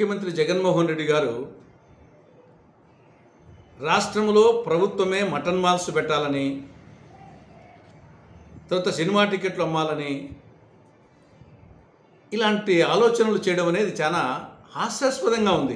ముఖ్యమంత్రి జగన్మోహన్ రెడ్డి గారు రాష్ట్రంలో ప్రభుత్వమే మటన్ మాల్స్ పెట్టాలని తర్వాత సినిమా టికెట్లు అమ్మాలని ఇలాంటి ఆలోచనలు చేయడం అనేది చాలా హాస్యాస్పదంగా ఉంది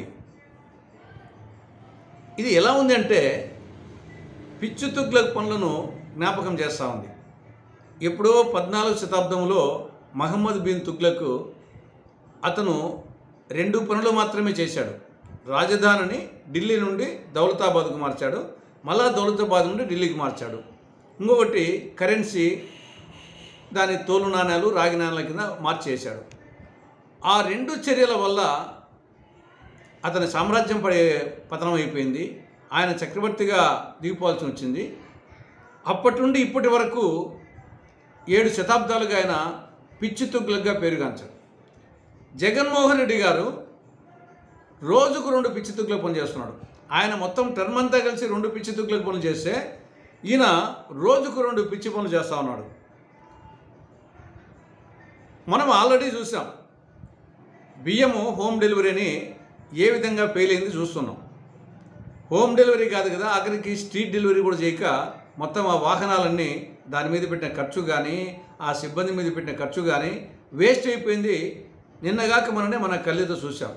ఇది ఎలా ఉంది అంటే పిచ్చు తుగ్లక్ పనులను జ్ఞాపకం చేస్తూ ఉంది ఎప్పుడో పద్నాలుగు శతాబ్దంలో మహమ్మద్ బిన్ తుగ్లక్ అతను రెండు పనులు మాత్రమే చేశాడు రాజధానిని ఢిల్లీ నుండి దౌలతాబాద్కు మార్చాడు మళ్ళా దౌలతాబాద్ నుండి ఢిల్లీకి మార్చాడు ఇంకొకటి కరెన్సీ దాని తోలు నాణ్యాలు రాగి నాణ్యాల కింద మార్చేశాడు ఆ రెండు చర్యల వల్ల అతని సామ్రాజ్యం పడే పతనం అయిపోయింది ఆయన చక్రవర్తిగా దిగిపోవాల్సి వచ్చింది అప్పటి నుండి ఇప్పటి వరకు ఏడు శతాబ్దాలుగా ఆయన పిచ్చి తుగ్లక్గా పేరుగాంచాడు జగన్మోహన్ రెడ్డి గారు రోజుకు రెండు పిచ్చి తుగ్గుల పనులు చేస్తున్నాడు ఆయన మొత్తం టర్మ్ అంతా కలిసి రెండు పిచ్చి తుగ్గుల పనులు చేస్తే ఈయన రోజుకు రెండు పిచ్చి పనులు చేస్తూ ఉన్నాడు మనం ఆల్రెడీ చూసాం బియ్యము హోమ్ డెలివరీని ఏ విధంగా ఫెయిల్ అయింది చూస్తున్నాం హోమ్ డెలివరీ కాదు కదా ఆఖరికి స్ట్రీట్ డెలివరీ కూడా చేయక మొత్తం ఆ వాహనాలన్నీ దాని మీద పెట్టిన ఖర్చు కానీ ఆ సిబ్బంది మీద పెట్టిన ఖర్చు కానీ వేస్ట్ అయిపోయింది నిన్నగాక మననే మన కళ్ళతో చూసాం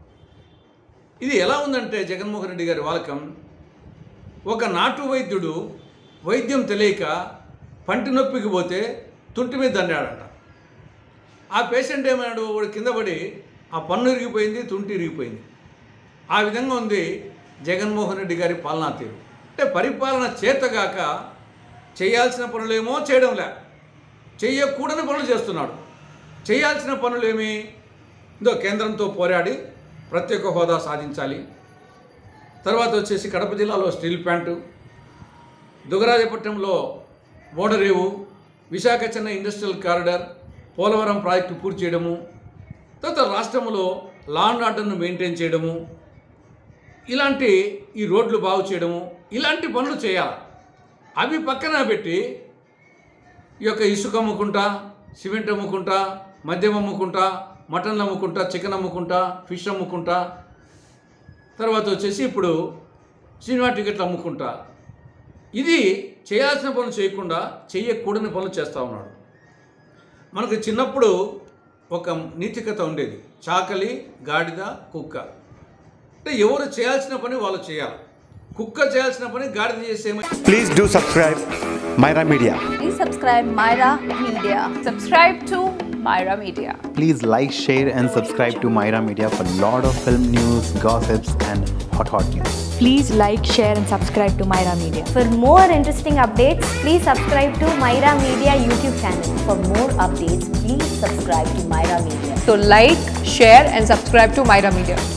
ఇది ఎలా ఉందంటే జగన్మోహన్ రెడ్డి గారి వాలకం ఒక నాటు వైద్యుడు వైద్యం తెలియక పంటి నొప్పికి పోతే తుంటి మీద దండాడంట ఆ పేషెంట్ ఏమన్నాడు వాడు కింద పడి ఆ పన్ను ఇరిగిపోయింది తుంటి ఇరిగిపోయింది ఆ విధంగా ఉంది జగన్మోహన్ రెడ్డి గారి పాలనా తీరు అంటే పరిపాలన చేతగాక చేయాల్సిన పనులేమో చేయడం లే చెయ్యకూడని పనులు చేస్తున్నాడు చేయాల్సిన పనులేమి ఇందో కేంద్రంతో పోరాడి ప్రత్యేక హోదా సాధించాలి తర్వాత వచ్చేసి కడప జిల్లాలో స్టీల్ ప్లాంటు దుగరాజపట్నంలో ఓడరేవు Visakha Chennai industrial corridor Polavaram project పూర్తి చేయడము తర్వాత రాష్ట్రంలో లా అండ్ ఆర్డర్ను మెయింటైన్ చేయడము ఇలాంటి ఈ రోడ్లు బాగు చేయడము ఇలాంటి పనులు చేయాలి అవి పక్కన పెట్టి ఈ యొక్క ఇసుక అమ్ముకుంటా సిమెంట్ అమ్ముకుంటా మద్యం అమ్ముకుంటా మటన్లు అమ్ముకుంటా చికెన్ అమ్ముకుంటా ఫిష్ అమ్ముకుంటా తర్వాత వచ్చేసి ఇప్పుడు సినిమా టికెట్లు అమ్ముకుంటా ఇది చేయాల్సిన పనులు చేయకుండా చేయకూడని పనులు చేస్తూ ఉన్నాడు మనకు చిన్నప్పుడు ఒక నీతి కథ ఉండేది చాకలి గాడిద కుక్క అంటే ఎవరు చేయాల్సిన పని వాళ్ళు చేయాలి కుక్క చేయాల్సిన పని గాడిద చేసేమో Please do subscribe Myra Media. Please subscribe Myra Media. Subscribe to Myra Media. Please like, share, and subscribe to Myra Media for lot of film news, gossips, and hot hot news. Please like, share, and subscribe to Myra Media. For more interesting updates, please subscribe to Myra Media YouTube channel. For more updates, please subscribe to Myra Media. So like, share and subscribe to Myra Media.